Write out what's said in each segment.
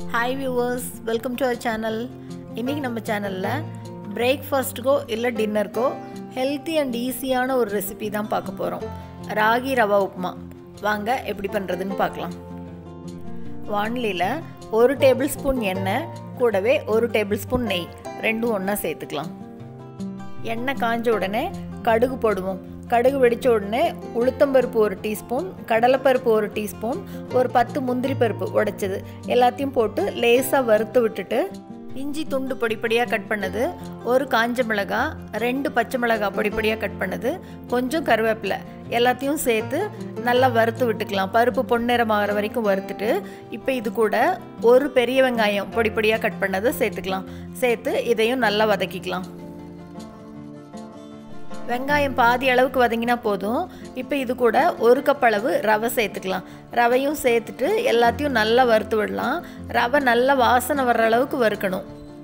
hi viewers welcome to our channel இன்றைக்கி நம்ம சேனலில் பிரேக்ஃபாஸ்ட்டுக்கோ இல்லை டின்னருக்கோ ஹெல்த்தி அண்ட் ஈஸியான ஒரு ரெசிபி தான் பார்க்க போகிறோம் ராகி ரவா உப்புமா வாங்க எப்படி பண்ணுறதுன்னு பார்க்கலாம் வானிலையில் ஒரு டேபிள் ஸ்பூன் எண்ணெய் கூடவே ஒரு டேபிள் ஸ்பூன் நெய் ரெண்டும் ஒன்றா சேர்த்துக்கலாம் எண்ணெய் காஞ்ச உடனே கடுகு போடுவோம் கடுகு வெடித்த உடனே உளுத்தம்பருப்பு ஒரு டீஸ்பூன் கடலைப்பருப்பு ஒரு டீஸ்பூன் ஒரு பத்து முந்திரி பருப்பு உடைச்சது எல்லாத்தையும் போட்டு லேசாக வறுத்து விட்டுட்டு இஞ்சி துண்டு பொடிப்படியாக கட் பண்ணது ஒரு காஞ்ச மிளகாய் ரெண்டு பச்சை மிளகாய் பொடிப்படியாக கட் பண்ணது கொஞ்சம் கருவேப்பிலை எல்லாத்தையும் சேர்த்து நல்லா வறுத்து விட்டுக்கலாம் பருப்பு பொன்னிறமாகிற வரைக்கும் வறுத்துட்டு இப்போ இது கூட ஒரு பெரிய வெங்காயம் பொடிப்படியாக கட் பண்ணதை சேர்த்துக்கலாம் சேர்த்து இதையும் நல்லா வதக்கிக்கலாம் வெங்காயம் பாதி அளவுக்கு வதங்கினா போதும் இப்போ இது கூட ஒரு கப் அளவு ரவை சேர்த்துக்கலாம் ரவையும் சேர்த்துட்டு எல்லாத்தையும் நல்லா வறுத்து விடலாம் ரவை நல்லா வாசனை வர்ற அளவுக்கு வறுக்கணும்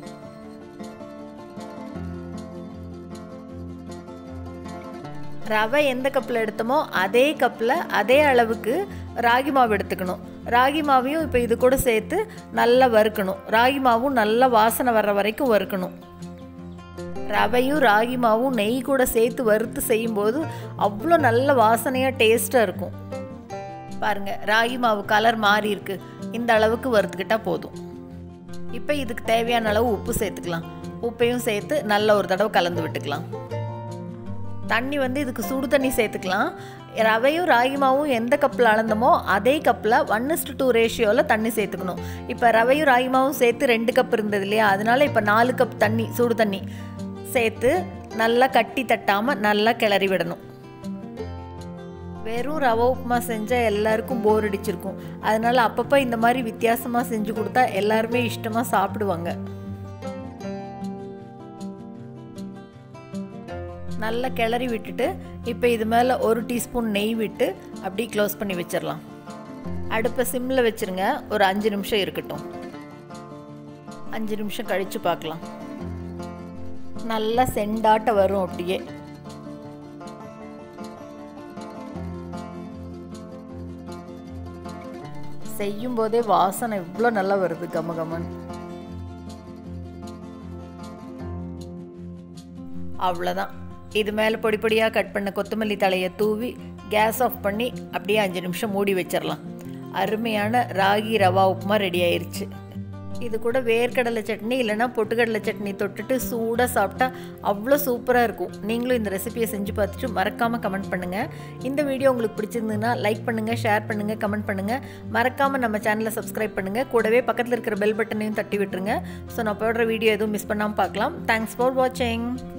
ரவை எந்த கப்பில் எடுத்தோமோ அதே கப்பில் அதே அளவுக்கு ராகி மாவு எடுத்துக்கணும் ராகி மாவையும் இப்போ இது கூட சேர்த்து நல்லா வறுக்கணும் ராகி மாவும் நல்லா வாசனை வர்ற வரைக்கும் வறுக்கணும் ரவையும் ராகி மாவும் நெய் கூட சேர்த்து வறுத்து செய்யும்போது அவ்வளோ நல்ல வாசனையாக டேஸ்ட்டாக இருக்கும் பாருங்கள் ராகி மாவு கலர் மாறி இருக்கு இந்த அளவுக்கு வறுத்துக்கிட்டால் போதும் இப்போ இதுக்கு தேவையான அளவு உப்பு சேர்த்துக்கலாம் உப்பையும் சேர்த்து நல்ல ஒரு தடவை கலந்து விட்டுக்கலாம் தண்ணி வந்து இதுக்கு சுடு தண்ணி சேர்த்துக்கலாம் ரவையும் ராகி மாவும் எந்த கப்பில் அளந்தமோ அதே கப்பில் ஒன் இஸ்டு டூ ரேஷியோவில் தண்ணி சேர்த்துக்கணும் இப்போ ரவையும் ராகி மாவும் சேர்த்து ரெண்டு கப் இருந்தது இல்லையா அதனால இப்போ நாலு கப் தண்ணி சுடு தண்ணி சேர்த்து நல்லா கட்டி தட்டாமல் நல்லா கிளறி விடணும் வெறும் ரவை உப்புமா செஞ்சால் எல்லாருக்கும் போர் அடிச்சிருக்கும் அதனால அப்பப்போ இந்த மாதிரி வித்தியாசமாக செஞ்சு கொடுத்தா எல்லாருமே இஷ்டமாக சாப்பிடுவாங்க நல்லா கிளறி விட்டுட்டு இப்போ இது மேலே ஒரு டீஸ்பூன் நெய் விட்டு அப்படியே க்ளோஸ் பண்ணி வச்சிடலாம் அடுப்பை சிம்மில் வச்சுருங்க ஒரு அஞ்சு நிமிஷம் இருக்கட்டும் அஞ்சு நிமிஷம் கழித்து பார்க்கலாம் நல்லா செண்டாட்ட வரும் அப்படியே செய்யும் போதே வாசனை இவ்வளோ நல்லா வருது கம கமன் அவ்வளோதான் இது மேலே பொடி பொடியாக கட் பண்ண கொத்தமல்லி தலையை தூவி கேஸ் ஆஃப் பண்ணி அப்படியே அஞ்சு நிமிஷம் மூடி வச்சிடலாம் அருமையான ராகி ரவா உப்புமா ரெடி ஆயிடுச்சு இது கூட வேர்க்கடலை சட்னி இல்லைனா பொட்டுக்கடலை சட்னி தொட்டுட்டு சூடாக சாப்பிட்டா அவ்வளோ சூப்பராக இருக்கும் நீங்களும் இந்த ரெசிபியை செஞ்சு பார்த்துட்டு மறக்காமல் கமெண்ட் பண்ணுங்கள் இந்த வீடியோ உங்களுக்கு பிடிச்சிருந்ததுன்னா லைக் பண்ணுங்கள் ஷேர் பண்ணுங்கள் கமெண்ட் பண்ணுங்கள் மறக்காமல் நம்ம சேனலை சப்ஸ்கிரைப் பண்ணுங்கள் கூடவே பக்கத்தில் இருக்கிற பெல் பட்டனையும் தட்டி விட்டுருங்க ஸோ நான் போடுற வீடியோ எதுவும் மிஸ் பண்ணாமல் பார்க்கலாம் தேங்க்ஸ் ஃபார் வாட்சிங்